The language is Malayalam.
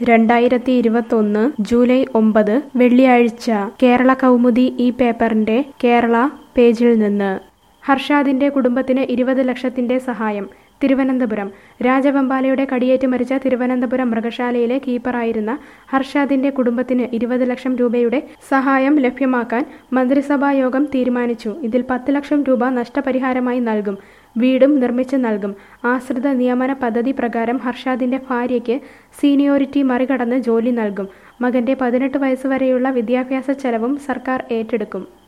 രണ്ടായിരത്തി ഇരുപത്തൊന്ന് ജൂലൈ ഒമ്പത് വെള്ളിയാഴ്ച കേരള കൗമുദി ഈ പേപ്പറിന്റെ കേരള പേജിൽ നിന്ന് ഹർഷാദിന്റെ കുടുംബത്തിന് ഇരുപത് ലക്ഷത്തിന്റെ സഹായം തിരുവനന്തപുരം രാജവെമ്പാലയുടെ കടിയേറ്റ് മരിച്ച തിരുവനന്തപുരം മൃഗശാലയിലെ കീപ്പറായിരുന്ന ഹർഷാദിന്റെ കുടുംബത്തിന് ഇരുപത് ലക്ഷം രൂപയുടെ സഹായം ലഭ്യമാക്കാൻ മന്ത്രിസഭാ യോഗം തീരുമാനിച്ചു ഇതിൽ പത്ത് ലക്ഷം രൂപ നഷ്ടപരിഹാരമായി നൽകും വീടും നിർമ്മിച്ച് നൽകും ആശ്രിത നിയമന പദ്ധതി പ്രകാരം ഹർഷാദിന്റെ ഭാര്യയ്ക്ക് സീനിയോറിറ്റി മറികടന്ന് ജോലി നൽകും മകന്റെ പതിനെട്ട് വയസ്സുവരെയുള്ള വിദ്യാഭ്യാസ ചെലവും സർക്കാർ ഏറ്റെടുക്കും